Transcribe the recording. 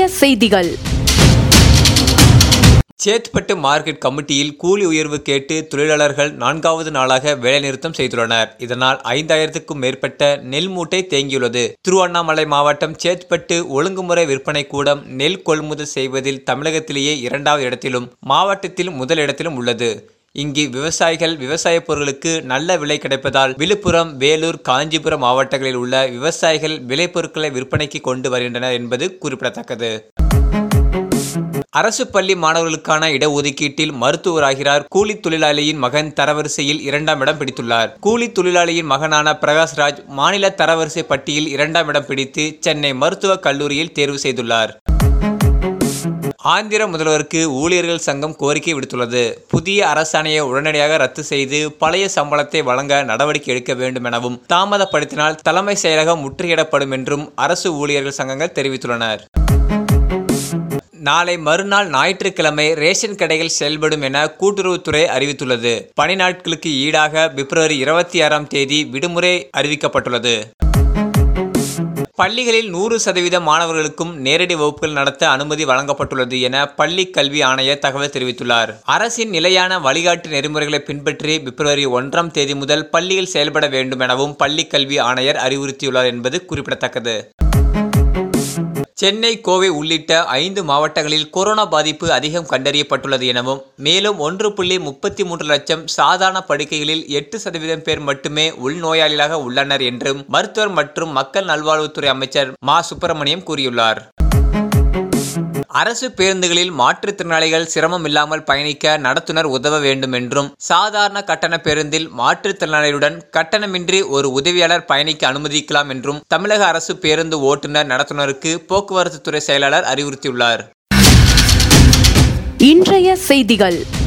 செய்திகள் சேத்பட்டு மார்க்கெட் கமிட்டியில் கூலி உயர்வு கேட்டு தொழிலாளர்கள் நான்காவது நாளாக வேலைநிறுத்தம் செய்துள்ளனர் இதனால் ஐந்தாயிரத்துக்கும் மேற்பட்ட நெல் மூட்டை தேங்கியுள்ளது திருவண்ணாமலை மாவட்டம் சேத்பட்டு ஒழுங்குமுறை விற்பனை கூடம் நெல் கொள்முதல் செய்வதில் தமிழகத்திலேயே இரண்டாவது இடத்திலும் மாவட்டத்தில் முதல் இடத்திலும் உள்ளது இங்கு விவசாயிகள் விவசாய பொருட்களுக்கு நல்ல விலை கிடைப்பதால் விழுப்புரம் வேலூர் காஞ்சிபுரம் மாவட்டங்களில் உள்ள விவசாயிகள் விளைபொருட்களை விற்பனைக்கு கொண்டு வருகின்றனர் என்பது குறிப்பிடத்தக்கது அரசு பள்ளி மாணவர்களுக்கான இடஒதுக்கீட்டில் மருத்துவராகிறார் கூலி தொழிலாளியின் மகன் தரவரிசையில் இரண்டாம் இடம் பிடித்துள்ளார் கூலி தொழிலாளியின் மகனான பிரகாஷ்ராஜ் மாநில தரவரிசை பட்டியலில் இரண்டாம் இடம் பிடித்து சென்னை மருத்துவக் கல்லூரியில் தேர்வு செய்துள்ளார் ஆந்திர முதல்வருக்கு ஊழியர்கள் சங்கம் கோரிக்கை விடுத்துள்ளது புதிய அரசாணையை உடனடியாக ரத்து செய்து பழைய சம்பளத்தை வழங்க நடவடிக்கை எடுக்க வேண்டும் எனவும் தாமதப்படுத்தினால் தலைமை செயலகம் முற்றுகையிடப்படும் என்றும் அரசு ஊழியர்கள் சங்கங்கள் தெரிவித்துள்ளனர் நாளை மறுநாள் ஞாயிற்றுக்கிழமை ரேஷன் கடைகள் செயல்படும் என கூட்டுறவுத்துறை அறிவித்துள்ளது பணி நாட்களுக்கு ஈடாக பிப்ரவரி இருபத்தி ஆறாம் தேதி விடுமுறை அறிவிக்கப்பட்டுள்ளது பள்ளிகளில் நூறு சதவீத மாணவர்களுக்கும் நேரடி வகுப்புகள் நடத்த அனுமதி வழங்கப்பட்டுள்ளது என பள்ளி கல்வி ஆணையர் தகவல் தெரிவித்துள்ளார் அரசின் நிலையான வழிகாட்டு நெறிமுறைகளை பின்பற்றி பிப்ரவரி ஒன்றாம் தேதி முதல் பள்ளியில் செயல்பட வேண்டும் எனவும் பள்ளி கல்வி ஆணையர் அறிவுறுத்தியுள்ளார் என்பது குறிப்பிடத்தக்கது சென்னை கோவை உள்ளிட்ட ஐந்து மாவட்டங்களில் கொரோனா பாதிப்பு அதிகம் கண்டறியப்பட்டுள்ளது எனவும் மேலும் ஒன்று புள்ளி முப்பத்தி மூன்று லட்சம் சாதாரண படுக்கைகளில் எட்டு சதவீதம் பேர் மட்டுமே உள்நோயாளிகளாக உள்ளனர் என்றும் மருத்துவர் மற்றும் மக்கள் நல்வாழ்வுத்துறை அமைச்சர் மா சுப்பிரமணியம் கூறியுள்ளார் அரசு பேருந்துகளில் மாற்றுத்திறனாளிகள் சிரமம் இல்லாமல் பயணிக்க நடத்துனர் உதவ வேண்டும் என்றும் சாதாரண கட்டண பேருந்தில் மாற்றுத்திறனாளிகளுடன் கட்டணமின்றி ஒரு உதவியாளர் பயணிக்க அனுமதிக்கலாம் என்றும் தமிழக அரசு பேருந்து ஓட்டுநர் நடத்துனருக்கு போக்குவரத்து துறை செயலாளர் அறிவுறுத்தியுள்ளார் இன்றைய செய்திகள்